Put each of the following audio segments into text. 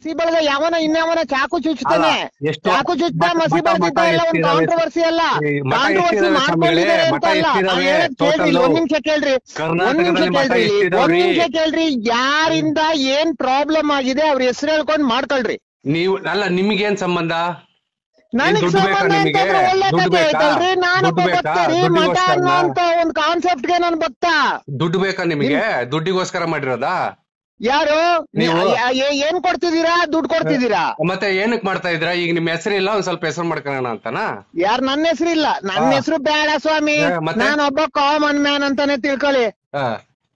ಮಸಿ ಬೆಳೆದ ಯಾವನ ಇನ್ಯಾವನ ಚಾಕು ಚುಚ್ತಾನೆ ಅಲ್ಲ, ಎಷ್ಟು- ಚಾಕು ಚುಚ್ತ ಮಠ- ಮಸಿ ಮಠ- ಬೆಳೆದಿದ್ದ ಮಠ ಎಲ್ಲ ಒಂದು ಎಷ್ಟಿದಾವೆ? ಕಾಂಟ್ರವರ್ಸಿ ಅಲ್ಲ ಈ ಮಠ ಕಾಂಟ್ರವರ್ಸಿ ಎಷ್ಟಿದಾವೆ ಮಾಡ್ಕೊಂಡಿದ್ದಾರೆ ಸ್ವಾಮಿಗಳೇ? ಅಂತ ಮಠ ಅಲ್ಲ ಎಷ್ಟಿದಾವೆ? ನಾನ್ ಹೇಳೋದ್ ಕೇಳ್ರಿ Total ಒಂದ್ ನಿಮಿಷ ಕೇಳ್ರಿ ಒಂದ್ ಕರ್ನಾಟಕದಲ್ಲಿ ನಿಮಿಷ ಮಠ ಕೇಳ್ರಿ ಒಂದ್ ಎಷ್ಟಿದಾವ್ರಿ? ನಿಮಿಷ ಕೇಳ್ರಿ ಯಾರಿಂದ ಏನ್ ಪ್ರಾಬ್ಲಮ್ ಆಗಿದೆ ಅವ್ರ ಹೆಸರು ಹೇಳ್ಕೊಂಡ್ ಮಾಡ್ಕೊಳ್ರಿ ನೀವು ಅಲ್ಲ ನಿಮ್ಗೇನ್ ಸಂಬಂಧ ನನಗ್ ದುಡ್ಡು ಬೇಕಾ ಸಂಬಂಧ ನಿಮಗೆ? ಅಂತಂದ್ರೆ ಒಳ್ಳೆ ದುಡ್ಡು ಕಥೆ ಬೇಕಾ? ಐತಲ್ರಿ ನಾನೊಬ್ಬ ದುಡ್ಡು ಬೇಕಾ? ಭಕ್ತ ರೀ ಮಠ ದುಡ್ಡಿಗೋಸ್ಕರನಾ? ಅನ್ನೋಂತ ಒಂದ್ ಕಾನ್ಸೆಪ್ಟ್ ಗೆ ನಾನು ಭಕ್ತ ದುಡ್ಡು ಬೇಕಾ ನಿಮಗೆ ದುಡ್ಡಿಗೋಸ್ಕರ ಮಾಡಿರೋದಾ ಯಾರು ನೀವು? ಯಾ- ಯಾ- ಏನ್ ಕೊಡ್ತಿದ್ದೀರಾ ದುಡ್ಡು ಕೊಡ್ತಿದ್ದೀರಾ ಮತ್ತೆ ಏನಕ್ ಮಾಡ್ತಾ ಇದ್ರ ಈಗ ನಿಮ್ ಹೆಸರಿಲ್ಲ ಒಂದ್ ಸ್ವಲ್ಪ ಹೆಸರು ಮಾಡ್ಕೊಳ್ಳೋಣ ಅಂತನಾ ಯಾರ್ ನನ್ನ ಹೆಸರು ಇಲ್ಲ ನನ್ನ ಹಾ. ಹೆಸರು ಬೇಡ ಸ್ವಾಮಿ ಏ, ಮತ್ತೆ? ನಾನೊಬ್ಬ ಕಾಮನ್ ಮ್ಯಾನ್ ಅಂತಾನೆ ತಿಳ್ಕೊಳ್ಳಿ ಹಾ.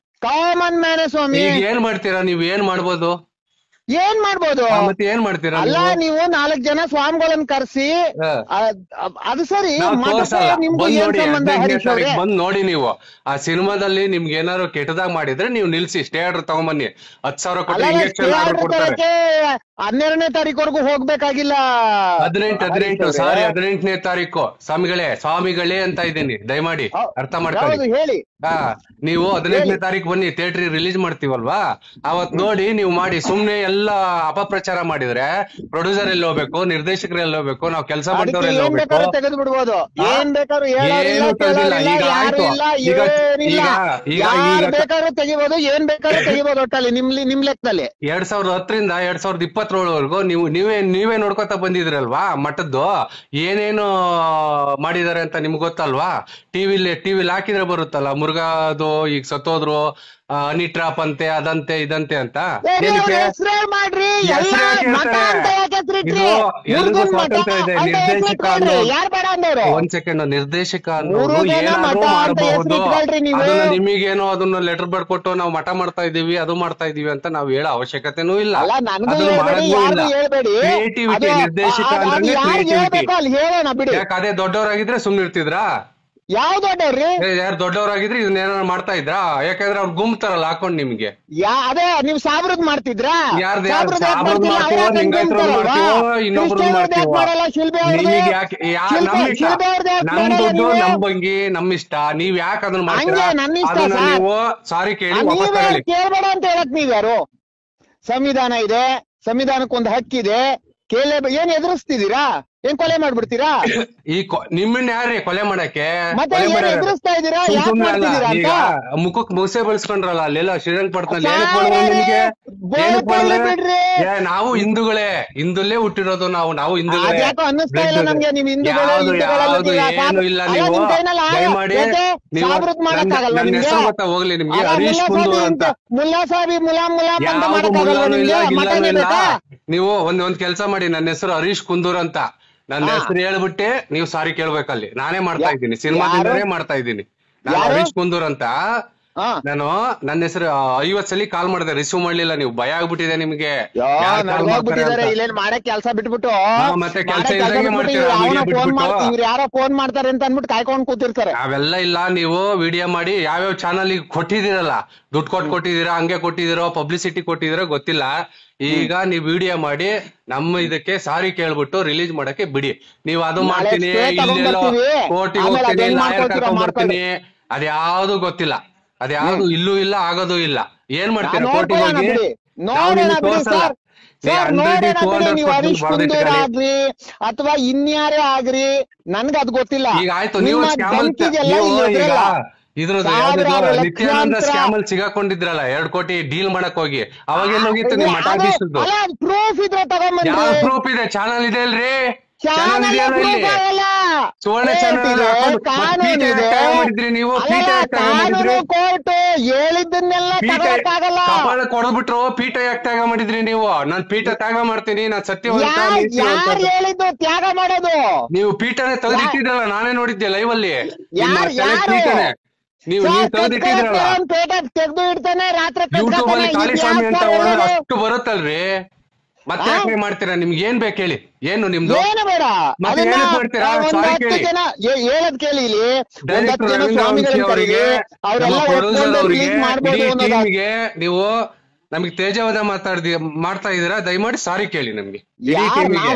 ಕಾಮನ್ ಮ್ಯಾನ್ ಸ್ವಾಮಿ ಈಗ ಏನ್ ಮಾಡ್ತೀರಾ ನೀವ್ ಏನ್ ಮಾಡ್ಬೋದು ಏನ್ ಮಾಡ್ಬೋದು ಹಾ, ಮತ್ತೆ ಏನ್ ಮಾಡ್ತೀರಾ ಅಲ್ಲ ನೀವು? ನೀವು ನಾಲ್ಕ್ ಜನ ಸ್ವಾಮಿಗಳನ್ನ ಕರ್ಸಿ ಹಾ. ಅದ್- ಅದ್- ಅದು ಸರಿ ನಾವ್ ಮಠಕ್ಕೆ ತೋರ್ಸಲ್ಲ. ನಿಮ್ಗೂ ಬಂದ್ ಏನ್ ನೋಡಿ ಸಂಬಂಧ ಹದಿನೈದನೇ ಹರೀಶ್ ಅವ್ರೆ ತಾರೀಕು ಬಂದ್ ನೋಡಿ ನೀವು ಆ ಸಿನಿಮಾದಲ್ಲಿ ನಿಮ್ಗೆ ಏನಾದ್ರು ಕೆಟ್ಟದಾಗ ಮಾಡಿದ್ರೆ ನೀವು ನಿಲ್ಸಿ ಸ್ಟೇ ಆರ್ಡರ್ ತಗೊಂಬನ್ನಿ ಹತ್ ಸಾವಿರ ಕೊಟ್ಟು ಅಲ್ಲ ಇಂಜೆಕ್ಷನ್ ಆರ್ಡರ್ ಕೊಡ್ತಾರೆ ತರಕ್ಕೆ ಹನ್ನೆರಡನೇ ತಾರೀಕುವರೆಗೂ ಹೋಗ್ಬೇಕಾಗಿಲ್ಲ ಹದಿನೆಂಟು ಹದಿನೆಂಟು ಹರೀಶ್ ಅವ್ರೆ. ಸಾರಿ ಹದಿನೆಂಟನೇ ತಾರೀಕು ಸ್ವಾಮಿಗಳೇ ಸ್ವಾಮಿಗಳೇ ಅಂತ ಇದ್ದೀನಿ ದಯಮಾಡಿ ಹೌ- ಅರ್ಥ ಮಾಡ್ಕೊಳ್ಳಿ ಹೌದು ಹೇಳಿ ಹಾ ನೀವು ಹದಿನೆಂಟನೇ ತಾರೀಕು ಬನ್ನಿ ಥಿಯೇಟರ್ ರಿಲೀಸ್ ಮಾಡ್ತೀವಲ್ವಾ ಅವತ್ ನೋಡಿ ನೀವು ಮಾಡಿ ಸುಮ್ನೆ ಎಲ್ಲ ಅಪಪ್ರಚಾರ ಮಾಡಿದ್ರೆ ಪ್ರೊಡ್ಯೂಸರ್ ಎಲ್ಲಿ ಹೋಗ್ಬೇಕು ನಿರ್ದೇಶಕರು ಎಲ್ಲಿ ಹೋಗ್ಬೇಕು ನಾವು ಕೆಲಸ ಅದಕ್ಕೆ ಮಾಡ್ದವ್ರು ಎಲ್ಲಿ ಏನ್ ಹೋಗ್ಬೇಕು ಬೇಕಾದ್ರೂ ತೆಗೆದು ಬಿಡ್ಬೋದು ಹಾ? ಏನ್ ಬೇಕಾದ್ರೂ ಹೇಳೋರಿಲ್ಲ ಏನು ತೆಗ್ದಿಲ್ಲ. ಕೇಳೋರಿಲ್ಲ ಈಗ ಯಾರು ಆಯ್ತು. ಇಲ್ಲ ಈಗ- ಏನಿಲ್ಲ ಈಗ- ಈಗ- ಯಾರ್ ಈಗ- ಬೇಕಾದ್ರೂ ತೆಗಿಬೋದು ಏನ್ ಬೇಕಾದ್ರೂ ತೆಗಿಬೋದು ಒಟ್ಟಲ್ಲಿ ನಿಮ್ ಲಿ- ನಿಮ್ ಲೆಕ್ಕದಲ್ಲಿ ಎರಡ್ ಸಾವಿರದ ಹತ್ತರಿಂದ ಎರಡ್ ಸಾವಿರದ ಇಪ್ಪತ್ತೇಳವರೆಗೂ ನೀವು ನೀವೇ ನೀವೇ ನೋಡ್ಕೊತಾ ಬಂದಿದ್ರಲ್ವಾ ಮಠದ್ದು ಏನೇನು ಮಾಡಿದಾರೆ ಅಂತ ನಿಮ್ಗೆ ಗೊತ್ತಲ್ವಾ ಟಿವಿಲಿ ಟಿವಿಲಿ ಹಾಕಿದ್ರೆ ಬರುತ್ತಲ್ಲ ಮುರುಘಾದು ಈಗ ಸತ್ತೋದ್ರು ಹನಿ ಟ್ರಾಪ್ ಅಂತೆ ಅದಂತೆ ಇದಂತೆ ಅಂತ ಏನಕ್ಕೆ ಹೆಸರು ಮಾಡ್ರಿ ಎಲ್ಲ ಹೆಸ್ರು ಯಾಕೆ ಮಠ ಹೇಳ್ತಾರೆ? ಅಂತ ಯಾಕೆ ಹೆಸ್ರಿಟ್ರಿ? ಇದು ಎಲ್ರಿಗೂ ಮುರುಗನ್ ಮಠ ಸ್ವಾತಂತ್ರ್ಯ ಇದೆ. ಅಂತ ನಿರ್ದೇಶಕ ಹೆಸ್ರಿಟ್ಕೊಳ್ರಿ. ಅನ್ನೋ- ಯಾರ್ ಬೇಡ ಅಂದವ್ರು ಒಂದ್ ಸೆಕೆಂಡ್ ನಿರ್ದೇಶಕ ಅನ್ನೋರು ಮುರುಘನ ಏನಾದ್ರು ಮಠ ಅಂತ ಮಾಡಬಹುದು ಹೆಸ್ರಿಟ್ಕೊಳ್ರಿ ನೀವು. ಅದನ್ನ ನಿಮಗೇನೋ ಅದನ್ನ ಲೆಟರ್ ಬರ್ಕೊಟ್ಟು ನಾವು ಮಠ ಮಾಡ್ತಾ ಇದೀವಿ ಅದು ಮಾಡ್ತಾ ಇದೀವಿ ಅಂತ ನಾವು ಹೇಳೋ ಅವಶ್ಯಕತೆನೂ ಇಲ್ಲ ಅಲ್ಲ ನನ್ಗೂ ಅದನ್ನ ಹೇಳ್ಬೇಡಿ ಮಾಡೋದೂ ಯಾರಿಗೂ ಇಲ್ಲ ಹೇಳ್ಬೇಡಿ ಕ್ರಿಯೇಟಿವಿಟಿ ಅದು- ನಿರ್ದೇಶಕ ಅದು- ಅದು ಅಂದ್ರೆ ಯಾರ್ ಕ್ರಿಯೇಟಿವಿಟಿ ಹೇಳ್ಬೇಕೋ ಅಲ್ಲಿ ಹೇಳೋಣ ಬಿಡಿ ಯಾಕೆ ಅದೇ ದೊಡ್ಡವರಾಗಿದ್ರೆ ಸುಮ್ನೆ ಇರ್ತಿದ್ರಾ ಯಾವ ದೊಡ್ಡವ್ರಿ ಯಾರು ದೊಡ್ಡವರಾಗಿದ್ರೆ ಇದನ್ನ ಏನಾರು ಮಾಡ್ತಾ ಇದ್ರಾ ಯಾಕಂದ್ರೆ ಅವ್ರು ಗುಮ್ತಾರಲ್ಲ ಹಾಕೊಂಡ್ ನಿಮ್ಗೆ ಯಾ ಅದೇ ನೀವ್ ಸಾಬ್ರದ್ ಮಾಡ್ತಿದ್ರಾ ಯಾರ್ದು ಯಾರು ಸಾಬ್ರದ್ ಯಾಕ್ ಸಾಬ್ರದ್ ಮಾಡ್ತಿಲ್ಲ? ಮಾಡ್ತೀವೋ ಅವ್ರೇ ಲಿಂಗಾಯತರು ಗುಂಪಲ್ವಾ? ಮಾಡ್ತೀವೋ ಇನ್ನೊಬ್ರು ಕ್ರಿಶ್ಚಿಯನ್ರದ್ದು ಯಾಕ್ ಮಾಡ್ತೀವೋ ಮಾಡಲ್ಲ ಶಿಲ್ಬೆ ಅವ್ರದ್ದು? ನಿಮಗೆ ಯಾಕೆ ಯಾ ಶಿಲ್ಬೆ- ನಮ್ಮ ಇಷ್ಟ ಶಿಲ್ಬೆ ಅವ್ರದ್ದು ಯಾಕ್ ನಮ್ ಮಾಡಲ್ಲ ದುಡ್ಡು ನೀವು? ನಮ್ ಬಂಗಿ ನಮ್ ಇಷ್ಟ ನೀವ್ ಯಾಕೆ ಅದನ್ನ ಮಾಡ್ತೀರಾ ಹಂಗೆ ನನ್ನ ಇಷ್ಟ ಅದನ್ನ ಸರ್. ನೀವು ಸಾರಿ ಕೇಳಿ ಆ, ವಾಪಸ್ ನೀವೇ ತಗೊಳ್ಳಿ ಕೇಳ್ಬೇಡ ಅಂತ ಹೇಳಕ್ ನೀವ್ಯಾರು ಸಂವಿಧಾನ ಇದೆ ಸಂವಿಧಾನಕ್ಕೊಂದು ಹಕ್ಕಿದೆ ಕೇಳೇ ಏನ್ ಎದುರಿಸ್ತಿದ್ದೀರಾ ಏನ್ ಕೊಲೆ ಮಾಡ್ಬಿಡ್ತೀರಾ ಈ ಕೊ- ನಿಮ್ಮನ್ನ ಯಾರೇ ಕೊಲೆ ಮಾಡಕ್ಕೆ ಮತ್ತೆ ಕೊಲೆ ಏನ್ ಮಾಡೋರು? ಎದುರಿಸ್ತಾ ಇದ್ದೀರಾ ಸುಮ್ ಯಾಕ್ ಸುಮ್ನೆ ಅಲ್ಲ. ಮಾಡ್ತಿದ್ದೀರಾ ಈಗ ಅಂತ ಮುಖಕ್ ಮುಸೆ ಬಳಸ್ಕೊಂಡ್ರಲ್ಲ ಅಲ್ಲೆಲ್ಲ ಶ್ರೀರಂಗಪಟ್ಟಣದಲ್ಲಿ ಏನಕ್ ಸಾವ್ರೆ, ಮಾಡಿದ್ರು ನಿಮ್ಗೆ ಬೋಳು ಏನಕ್ ತಳ್ಳಿ ಮಾಡಿದ್ರು? ಬಿಡ್ರಿ. ಏ, ನಾವು ಹಿಂದೂಗಳೇ ಹಿಂದೂಲ್ಲೇ ಹುಟ್ಟಿರೋದು ನಾವು ನಾವು ಹಿಂದೂಗಳೇ ಅದ್ಯಾಕೋ ಅನ್ನಿಸ್ತಾ ಇಲ್ಲ Blood- ನಮ್ಗೆ ನೀವು ಹಿಂದೂಗಳು, ಯಾವ್ದು ಹಿಂದೂಗಳಲ್ಲಿ ಯಾವ್ದು ಇದ್ದೀರಾ? ಏನು ಇಲ್ಲ ಅಲ್ಲ, ನೀವು ನಿಮ್ ಕೈನಲ್ಲಿ ಆಗ- ದಯಮಾಡಿ ಯಾಕೆ? ನೀವು ಸಾಬ್ರದ್ ನನ್ನ ಮಾಡಕ್ಕಾಗಲ್ವಾ ನನ್ನ ನಿಮ್ಗೆ? ಹೆಸರು ಗೊತ್ತಾ ಹೋಗ್ಲಿ ನಿಮ್ಗೆ ಅಲ್ಲ, ಹರೀಶ್ ಮುಲ್ಲಾ ಕುಂದೂರ್ ಸಾಬಿ ಅಂತ ಅಂತ- ಮುಲ್ಲಾ ಸಾಬಿ ಮುಲಾಮ್ ಮುಲಾಮ್ ಅಂತ ಯಾವ್ದು ಮಾಡಕ್ಕಾಗಲ್ವಾ ಮುಲ್ಲಾನು ಇಲ್ಲ ನಿಮ್ಗೆ ಗಿಲ್ಲಾನು ಮಟನೇ ಇಲ್ಲ ಬೇಕಾ ನೀವು ಒಂದ್ ಒಂದ್ ಕೆಲಸ ಮಾಡಿ ನನ್ನ ಹೆಸರು ಹರೀಶ್ ಕುಂದೂರ್ ಅಂತ ನನ್ನ ಹಾ. ಹೆಸರು ಹೇಳ್ಬಿಟ್ಟೆ ನೀವು ಸಾರಿ ಕೇಳ್ಬೇಕಲ್ಲಿ ನಾನೇ ಮಾಡ್ತಾ ಇದ್ದೀನಿ ಸಿನಿಮಾದಿಂದನೇ ಮಾಡ್ತಾ ಇದ್ದೀನಿ ನಾನು ಯಾರು? ಹರೀಶ್ ಕುಂದೂರ್ ಅಂತ ಹಾ ನಾನು ನನ್ನ ಹೆಸರು ಐವತ್ ಸಲ ಕಾಲ್ ಮಾಡಿದೆ ರಿಸೀವ್ ಮಾಡ್ಲಿಲ್ಲ ನೀವು ಭಯ ಆಗ್ಬಿಟ್ಟಿದೆ ನಿಮ್ಗೆ ಯೋ, ಯಾರ್ call ಮಾಡ್ತಾರೆ ಹೋಗ್ಬಿಟ್ಟಿದ್ದಾರೆ ಅಂತ. ಇಲ್ಲೇನ್ ಮಾಡಕ್ ಕೆಲ್ಸ ಬಿಟ್ಬಿಟ್ಟು ಹಾ, ಮತ್ತೆ ಕೆಲ್ಸ ಮಾಡಕ್ ಇಲ್ದಂಗೆ ಕೆಲ್ಸ ಬಿಟ್ಬಿಟ್ಟು ಮಾಡ್ತೀರಾ, ಇವ್ರು video ಯಾವನೋ ಫೋನ್ ಬಿಟ್ಬಿಟ್ಟು. ಮಾಡ್ತಾರೆ ಇವ್ರು ಯಾರೋ ಫೋನ್ ಮಾಡ್ತಾರೆ ಅಂತ ಅನ್ಬಿಟ್ಟು ಕಾಯ್ಕೊಂಡ್ ಕೂತಿರ್ತಾರೆ ಅವೆಲ್ಲ ಇಲ್ಲ ನೀವು ವಿಡಿಯೋ ಮಾಡಿ ಯಾವ್ಯಾವ ಚಾನಲ್ ಕೊಟ್ಟಿದ್ದೀರಲ್ಲ ದುಡ್ಡು ಕೊಟ್ಟು ಕೊಟ್ಟಿದ್ದೀರಾ ಹಂಗೆ ಕೊಟ್ಟಿದ್ದೀರೋ ಪಬ್ಲಿಸಿಟಿ ಕೊಟ್ಟಿದ್ದೀರೋ ಗೊತ್ತಿಲ್ಲ ಈಗ ನೀವು ವಿಡಿಯೋ ಮಾಡಿ ನಮ್ಮ ಇದಕ್ಕೆ ಸಾರಿ ಕೇಳ್ಬಿಟ್ಟು ರಿಲೀಸ್ ಮಾಡಕ್ಕೆ ಬಿಡಿ ನೀವು ಅದು ನಾಳೆ ಮಾಡ್ತೀನಿ stay ಇಲ್ಲೆಲ್ಲೋ ತಗೊಂಡ್ಬರ್ತೀವಿ. ಕೋರ್ಟಿಗೆ ಆಮೇಲೆ ಹೋಗ್ತೀನಿ ಅದೇನ್ ಲಾಯರ್ ಮಾಡ್ಕೊಳ್ತೀರಾ ಕರ್ಕೊಂಡ್ ಮಾಡ್ಕೊಳ್ಳಿ. ಬರ್ತೀನಿ ಅದ್ಯಾವ್ದು ಗೊತ್ತಿಲ್ಲ ಅದ್ಯಾವ್ದು ಇಲ್ಲೂ ಇಲ್ಲ ಆಗೋದು ಇಲ್ಲ ಏನ್ ಮಾಡ್ತೀರಾ ನಾನ್ ಕೋರ್ಟಿಗೆ ನೋಡ್ಕೊಳ್ಳೋಣ ಹೋಗಿ ಬಿಡಿ. ನಾವು ನೋಡೋಣ ನಿಮ್ಗೆ ಬಿಡಿ ತೋರ್ಸಲ್ಲ ಸರ್. ಸರ್ ನೋಡೋಣ ಬಿಡಿ ನೀವು ಹರೀಶ್ ಕುಂದೂರ್ ಆಗ್ರಿ ಅಥವಾ ಇನ್ಯಾರೇ ಆಗ್ರಿ ನನ್ಗೆ ಅದ್ ಗೊತ್ತಿಲ್ಲ ಈಗ ಆಯ್ತು ನೀವು ನಿಮ್ಮ ಸ್ಕ್ಯಾಮಲ್ ಧಮ್ಕಿಗೆಲ್ಲ ನೀವು ಇಲ್ಲಿ ಈಗ ಎದುರಲ್ಲ. ಇದ್ರದ್ದು ಸಾವಿರಾರು ಯಾವ್ದು ನಿತ್ಯಾನಂದ ಲಕ್ಷಾಂತರ- ಸ್ಕ್ಯಾಮ್ ಅಲ್ಲಿ ಸಿಗಾಕೊಂಡಿದ್ರಲ್ಲ ಎರಡ್ ಕೋಟಿ ಡೀಲ್ ಮಾಡಕ್ ಹೋಗಿ ಅವಾಗ ಎಲ್ಲೋಗಿತ್ತು ನಿಮ್ ಮಠಾಧೀಶದ್ದು ಅಲ್ಲ ಪ್ರೂಫ್ ಇದ್ರೆ ತಗೊಂಬನ್ರಿ ಯಾವ ಪ್ರೂಫ್ ಇದೆ ಚಾನಲ್ ಇದೆ ಅಲ್ರಿ ಚಾನಲ್ ಚಾನಲ್ ಇದೆಯಲ್ಲ ಇಲ್ಲಿ proof ಆಗಲ್ಲ. ಸುವರ್ಣ Court ಚಾನಲ್ ಇದೆ, ಹಾಕೊಂಡು ಮತ್ತೆ ಕಾನೂನು ಪೀಠ ಇದೆ. ಯಾಕೆ ಮಾಡಿದ್ರಿ ನೀವು? ಪೀಠ ಅಲ್ಲ, ಯಾಕೆ ತಗೊಂಡ್ ಮಾಡಿದ್ರಿ? ಕಾನೂನು ಕೋರ್ಟ್ ಹೇಳಿದ್ದನ್ನೆಲ್ಲ ಪೀಠ ತಗೊಳಕ್ಕಾಗಲ್ಲ ಕಪಾಳ ಕೊಡ್ಬಿಟ್ರು ಪೀಠ ಯಾಕೆ ತ್ಯಾಗ ಮಾಡಿದ್ರಿ ನೀವು ನಾನ್ ಪೀಠ ತ್ಯಾಗ ಮಾಡ್ತೀನಿ ನಾನ್ ಸತ್ಯವಂತ ಯಾರ್ ನೀತಿವಂತ ಯಾರ್ ಹೇಳಿದ್ದು ತ್ಯಾಗ ಮಾಡೋದು ನೀವು ಪೀಠನೇ ತೆಗೆದಿಟ್ಟಿದ್ರಲ್ಲ ನಾನೇ ನೋಡಿದ್ದೆ ಲೈವ್ ಅಲ್ಲಿ ನಿಮ್ಮ ಯಾರ್- ತಲೆ ಯಾರು? ಪೀಠನೇ ನೀವು ನೀವು ತೆಗೆದಿಟ್ಟಿದ್ರಲ್ಲ ಪೇಟ ತೆಗ್ದು ಇಡ್ತಾನೆ ರಾತ್ರಿ ಯೂಟ್ಯೂಬ್ ಅಲ್ಲಿ ಕಟ್ಕೊತಾನೆ, ಇದ್ ಕಾಳಿಸ್ವಾಮಿ ಯಾಕ್ ಅಂತ ಸರ್ ಹೊಡೆದ್ರೆ ಹೇಳೋದು? ಅಷ್ಟು ಬರುತ್ತಲ್ರಿ ಮತ್ತೆ ಆ? ಯಾಕೆ ಮಾಡ್ತೀರಾ ನಿಮ್ಗೆ ಏನ್ ಬೇಕು ಹೇಳಿ ಏನು ನಿಮ್ದು ಏನು ಬೇಡ ಮತ್ತೆ ಅದನ್ನ ಏನಕ್ ಮಾಡ್ತೀರಾ? ಒಂದ್ ಸಾರಿ ಹತ್ತು ಕೇಳಿ. ಜನ ಏ- ಹೇಳದ್ ಕೇಳಿ ಇಲ್ಲಿ ಒಂದ್ ಡೈರೆಕ್ಟರ್ ಹತ್ತು ಜನ ರವೀಂದ್ರ ವಂಶಿ ಸ್ವಾಮಿಗಳನ್ನ ಅವರಿಗೆ ಕರೀರಿ ಅವರೆಲ್ಲ ನಮ್ಮ ಪ್ರೊಡ್ಯೂಸರ್ ಒಪ್ಕೊಂಡು ಅವರಿಗೆ release ಮಾಡ್ಬೋದು ಇಡೀ ಅನ್ನೋದು ಟೀಮ್ಗೆ ನೀವು ನಮಗೆ ತೇಜವಾದ ಮಾತಾಡ್ದಿ ಮಾಡ್ತಾ ಇದೀರಾ ದಯಮಾಡಿ ಸಾರಿ ಕೇಳಿ ನಮ್ಗೆ ಇಡೀ ಯಾರ್ ಟೀಮಿಗೆ ನಾವಾ?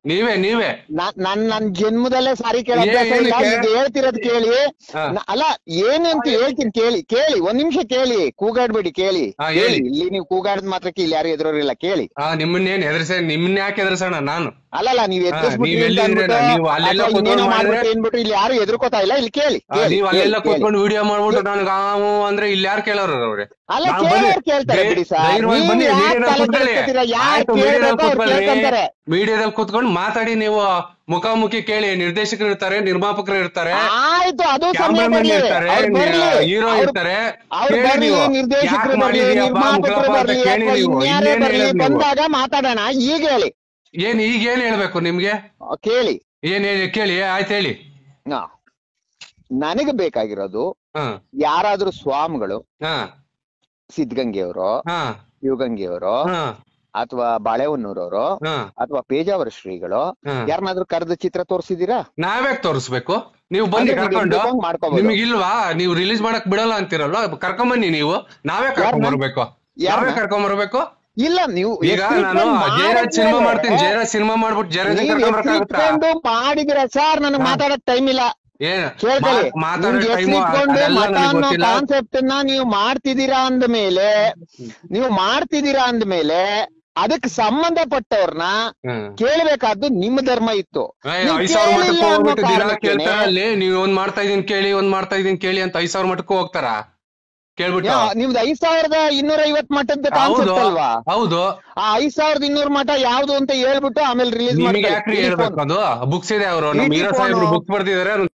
ನೀವೇ ನೀವೇ ನಾನ್ ನನ್ ನನ್ ಜನ್ಮದಲ್ಲೇ ಸಾರಿ ಕೇಳೋ ಏ- ಅಭ್ಯಾಸ ಇಲ್ಲ ಏನಕ್ಕೆ? ಈಗ ಹೇಳ್ತಿರೋದ್ ಕೇಳಿ ಹಾ. ನ- ಅಲ್ಲ ಏನು ಅಂತ ಹೇಳ್ತೀನಿ ಕೇಳಿ ಕೇಳಿ ಒಂದ್ ನಿಮಿಷ ಕೇಳಿ ಕೂಗಾಡ್ಬೇಡಿ ಕೇಳಿ ಹಾ, ಕೇಳಿ ಹೇಳಿ. ಇಲ್ಲಿ ನೀವು ಕೂಗಾಡಿದ ಮಾತ್ರಕ್ಕೆ ಇಲ್ಲಿ ಯಾರು ಎದುರೋರಿಲ್ಲ ಕೇಳಿ ಆ ನಿಮ್ಮನ್ನೇನ್ ಎದುರಿಸ ನಿಮ್ಮನ್ನ ಯಾಕೆ ಎದುರಿಸೋಣ ನಾನು ಅಲ್ಲಲ್ಲ ನೀವ್ ಹಾ, ಎದುರಿಸ್ಬಿಟ್ರಿ ನೀವ್ ಅಂತ ಎಲ್ಲಿದ್ದೀರಾ? ಅಂದ್ಬಿಟ್ಟು ನೀವು ಅಲ್ಲೆಲ್ಲ ಅಥವಾ ಕೂತ್ಕೊಂಡು ಇನ್ನೇನೋ ಮಾಡಿದ್ರೆ- ಮಾಡ್ಬಿಟ್ರಿ ಅಂದ್ಬಿಟ್ಟು ಇಲ್ಲಿ ಯಾರು ಎದುರ್ಕೋತಾ ಇಲ್ಲ ಇಲ್ಲಿ ಕೇಳಿ ಆ, ಕೇಳಿ, ನೀವ್ ಅಲ್ಲೆಲ್ಲ ಕೇಳಿ, ಕೂತ್ಕೊಂಡು ವಿಡಿಯೋ ಮಾಡ್ಬಿಟ್ಟು ನನಗೆ ಆವು ಅಂದ್ರೆ ಇಲ್ಲಿ ಯಾರು ಕೇಳೋರು ಅವ್ರೆ ಅಲ್ಲ ನಾವ್ ಕೇಳೋರ್ ಬನ್ನಿ. ಕೇಳ್ತಾರೆ ಧೈ- ಬಿಡಿ ಸರ್ ಧೈರ್ಯವಾಗಿ ನೀವ್ ಬನ್ನಿ, ಯಾಕ್ ಮೀಡಿಯಾದಲ್ಲಿ ತಲೆ ಕೂತ್ಕೊಳ್ಳಿ. ಕೆಡಿಸ್ಕೊತೀರಾ? ಯಾರ್ ಆಯ್ತು, ಕೇಳ್ಬೇಕೋ ಮೀಡಿಯಾದಲ್ಲಿ ಅವ್ರ್ ಕೂತ್ಕೊಳ್ಳಿ. ಕೇಳ್ಕೊಂತಾರೆ ಮೀಡಿಯಾದಲ್ಲಿ ಕೂತ್ಕೊಂಡು ಮಾತಾಡಿ ನೀವು ಮುಖಾಮುಖಿ ಕೇಳಿ ನಿರ್ದೇಶಕರು ಇರ್ತಾರೆ ನಿರ್ಮಾಪಕರು ಇರ್ತಾರೆ ಆಯ್ತು ಅದು ಸಮಯ ಕ್ಯಾಮ್ರಾಮನ್ ಬರ್ಲಿ ಇರ್ತಾರೆ ಅವ್ರ್ ಬರ್ಲಿ ಹೀರೋ ಅವ್ರ್- ಇರ್ತಾರೆ ಅವ್ರು ಕೇಳಿ ಬರ್ಲಿ ನೀವು ನಿರ್ದೇಶಕರು ಯಾಕ್ ಬರ್ಲಿ ಮಾಡಿದೀಯಪ್ಪ ನಿರ್ಮಾಪಕರು ಮುಖಪ್ಪ ಅಂತ ಬರ್ಲಿ ಕೇಳಿ ಅಥವಾ ನೀವು ಇನ್ಯಾರೇ ಇನ್ನೇನ್ ಬರ್ಲಿ ಹೇಳೋದು ನೀವು ಬಂದಾಗ ಮಾತಾಡೋಣ ಈಗ ಹೇಳಿ ಏನ್ ಈಗ ಏನ್ ಹೇಳ್ಬೇಕು ನಿಮ್ಗೆ ಆ, ಕೇಳಿ ಏನ್ ಹೇಳಿ ಕೇಳಿ ಆಯ್ತು ಹೇಳಿ ಆ. ನನಗೆ ಬೇಕಾಗಿರೋದು ಹಾ ಯಾರಾದ್ರೂ ಸ್ವಾಮಿಗಳು ಹಾ ಸಿದ್ಧಗಂಗೆಯವರು ಹಾ ಶಿವಗಂಗೆಯವರು ಹಾ ಅಥವಾ ಬಾಳೆಹೊನ್ನೂರವರು ಹಾ ಅಥವಾ ಪೇಜಾವರ ಶ್ರೀಗಳು ಹಾ ಯಾರನ್ನಾದ್ರೂ ಕರೆದು ಚಿತ್ರ ತೋರಿಸಿದೀರಾ ನಾವ್ಯಾಕ್ ತೋರಿಸ್ಬೇಕು ನೀವು ಬನ್ನಿ ಅದೇ ನಿಮ್ಗೆ ಕರ್ಕೊಂಡು ಎಲ್ರಿಗೂ ಮಾಡ್ಕೊಬೋದು. ನಿಮಗಿಲ್ವಾ ನೀವು ರಿಲೀಸ್ ಮಾಡಕ್ ಬಿಡಲ್ಲ ಅಂತಿರಲ್ಲ ಕರ್ಕೊಂಬನ್ನಿ ನೀವು ನಾವೇ ಕರ್ಕೊಂಡ್ ಬರ್ಬೇಕು ನಾವೇ ಯಾರ್ನ? ಕರ್ಕೊಂಡ್ ಬರ್ಬೇಕು ಇಲ್ಲ ನೀವು ಈಗ ನಾನು ಜಯರಾಜ್ ಸಿನಿಮಾ ಮಾಡ್ತೀನಿ ಜಯರಾಜ್ ಸಿನಿಮಾ ಮಾಡ್ಬಿಟ್ಟು ಜಯರಾಜ್ ಕರ್ಕೊಂಡ್ ಬರಕ್ಕಾಗುತ್ತಾ ಇಟ್ಕೊಂಡು ಮಾಡಿದಿರ ಸರ್ ನನಗೆ ಮಾತಾಡಕ್ ಟೈಮ್ ಇಲ್ಲ ಏನ್ ಕೇಳ್ಕೊಳ್ಳಿ ಮಾತ್- ಮಾತಾಡೋ ನಿಮ್ಗೆ ಟೈಮು ಹೆಸ್ರಿಟ್ಕೊಂಡು ಅದೆಲ್ಲ ಮಠ ನನಗೆ ಅನ್ನೋ ಗೊತ್ತಿಲ್ಲ ಕಾನ್ಸೆಪ್ಟ್ ನ ನೀವು ಮಾಡ್ತಿದ್ದೀರಾ ಅಂದ ಮೇಲೆ ನೀವು ಮಾಡ್ತಿದ್ದೀರಾ ಅಂದ ಮೇಲೆ ಅದಕ್ಕೆ ಸಂಬಂಧಪಟ್ಟವ್ರನ್ನ ಹ್ಮ್. ಕೇಳಬೇಕಾದ್ದು ನಿಮ್ಮ ಧರ್ಮ ಇತ್ತು ಏ, ನೀವು ಐದ್ ಸಾವಿರ ಕೇಳಿಲ್ಲ ಮಠಕ್ಕೂ ಅನ್ನೋ ಹೋಗ್ಬಿಟ್ಟು ದಿನ ಕಾರಣಕ್ಕೇನೆ ಕೇಳ್ತಾರ ಅಲ್ಲಿ ನೀವು ಒಂದ್ ಮಾಡ್ತಾ ಇದೀನಿ ಕೇಳಿ ಒಂದ್ ಮಾಡ್ತಾ ಇದೀನಿ ಕೇಳಿ ಅಂತ ಐದ್ ಸಾವಿರ ಮಠಕ್ಕೂ ಹೋಗ್ತಾರ ಕೇಳ್ಬಿಟ್ಟು ಯಾ- ನಿಮ್ದು ಐದ್ ಸಾವಿರದ ಇನ್ನೂರ ಐವತ್ ಮಠದ ಹೌದು ಕಾನ್ಸೆಪ್ಟ್ ಅಲ್ವಾ ಹೌದು ಆ ಐದ್ ಸಾವಿರದ ಇನ್ನೂರ್ ಮಠ ಯಾವ್ದು ಅಂತ ಹೇಳ್ಬಿಟ್ಟು ಆಮೇಲೆ ರಿಲೀಸ್ ನಿಮಗೆ ಯಾಕ್ರಿ ಹೇಳ್ಬೇಕು ಅದು ಬುಕ್ಸ್ ಇದೆ ಅವರು ನಮ್ಮ ಇಡೀ ಹೀರೋ phone- ಸಾಹೇಬ್ರು ಬುಕ್ ಬರ್ದಿದ್ದಾರೆ